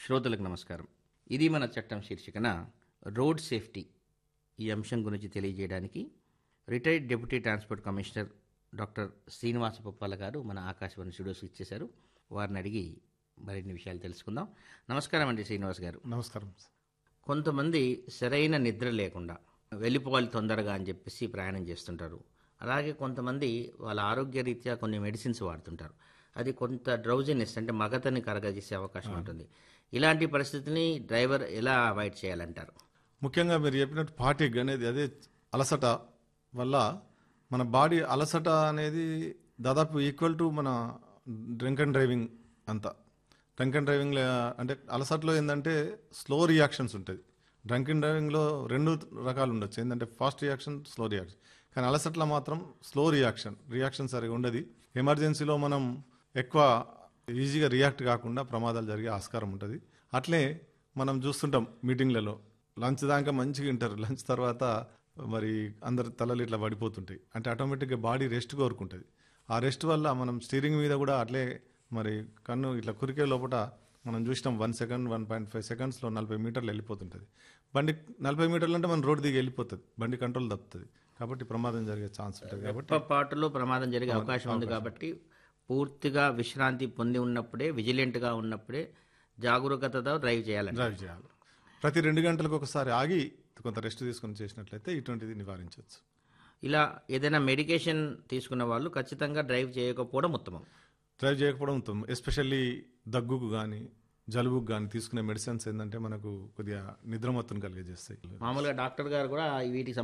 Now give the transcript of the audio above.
శ్రోతలకు నమస్కారం ఇది మన చట్టం శీర్షికన రోడ్ సేఫ్టీ ఈ అంశం గురించి తెలియజేయడానికి retired deputy transport commissioner doctor Srinivasa Puppala garu మన ఆకాశవాణి స్టూడియోస్ ఇచ్చేశారు వారిని అడిగి మరిన్ని విషయాలు తెలుసుకుందాం నమస్కారం అండి శ్రీనివాస్ గారు నమస్కారం కొంతమంది సరైన నిద్ర లేకుండా వెళ్ళిపోవాలి తొందరగా అని చెప్పేసి ప్రయాణం చేస్తుంటారు అలాగే కొంతమంది వాళ్ళ ఆరోగ్యరీత్యా కొన్ని మెడిసిన్స్ వాడుతుంటారు అది కొంత డ్రౌజినెస్ అంటే మగతని కరగజేసే అవకాశం ఉంటుంది ఇలాంటి పరిస్థితిని డ్రైవర్ ఎలా అవాయిడ్ చేయాలంటారు ముఖ్యంగా మీరు చెప్పినట్టు ఫాటిక్ అనేది అదే అలసట వల్ల మన బాడీ అలసట అనేది దాదాపు ఈక్వల్ టు మన డ్రింక్ అండ్ డ్రైవింగ్ అంతా డ్రింక్ అండ్ డ్రైవింగ్లో అంటే అలసటలో ఏంటంటే స్లో రియాక్షన్స్ ఉంటుంది డ్రంక్ అండ్ డ్రైవింగ్లో రెండు రకాలు ఉండొచ్చు ఏంటంటే ఫాస్ట్ రియాక్షన్ స్లో రియాక్షన్ కానీ అలసట్లో మాత్రం స్లో రియాక్షన్ రియాక్షన్ సరిగా ఉండదు ఎమర్జెన్సీలో మనం ఎక్కువ ఈజీగా రియాక్ట్ కాకుండా ప్రమాదాలు జరిగే ఆస్కారం ఉంటుంది అట్లే మనం చూస్తుంటాం మీటింగ్లలో లంచ్ దాకా మంచిగా వింటారు లంచ్ తర్వాత మరి అందరి తలలు ఇట్లా పడిపోతుంటాయి అంటే ఆటోమేటిక్గా బాడీ రెస్ట్ కోరుకుంటుంది ఆ రెస్ట్ వల్ల మనం స్టీరింగ్ మీద కూడా అట్లే మరి కన్ను ఇట్లా కురికే లోపల మనం చూసినాం one second one point five సెకండ్స్లో నలభై మీటర్లు వెళ్ళిపోతుంటుంది బండి నలభై మీటర్లు అంటే మన రోడ్డు దిగి వెళ్ళిపోతుంది బండి కంట్రోల్ తప్పుతుంది కాబట్టి ప్రమాదం జరిగే ఛాన్స్ ఉంటుంది కాబట్టి పాటులో ప్రమాదం జరిగే అవకాశం ఉంది కాబట్టి పూర్తిగా విశ్రాంతి పొంది ఉన్నప్పుడే విజిలెంట్గా ఉన్నప్పుడే జాగరూకతతో డ్రైవ్ చేయాలండి డ్రైవ్ చేయాలి ప్రతి రెండు గంటలకు ఒకసారి ఆగి కొంత రెస్ట్ తీసుకొని చేసినట్లయితే ఇటువంటిది నివారించవచ్చు ఇలా ఏదైనా మెడికేషన్ తీసుకున్న వాళ్ళు ఖచ్చితంగా డ్రైవ్ చేయకపోవడం ఉత్తమం డ్రైవ్ చేయకపోవడం ఉత్తమం ఎస్పెషల్లీ దగ్గుకు కానీ జలుబుకు కానీ తీసుకునే మెడిసిన్స్ ఏంటంటే మనకు కొద్దిగా నిద్రమత్తును కలిగజేస్తాయి మామూలుగా డాక్టర్ గారు కూడా వీటికి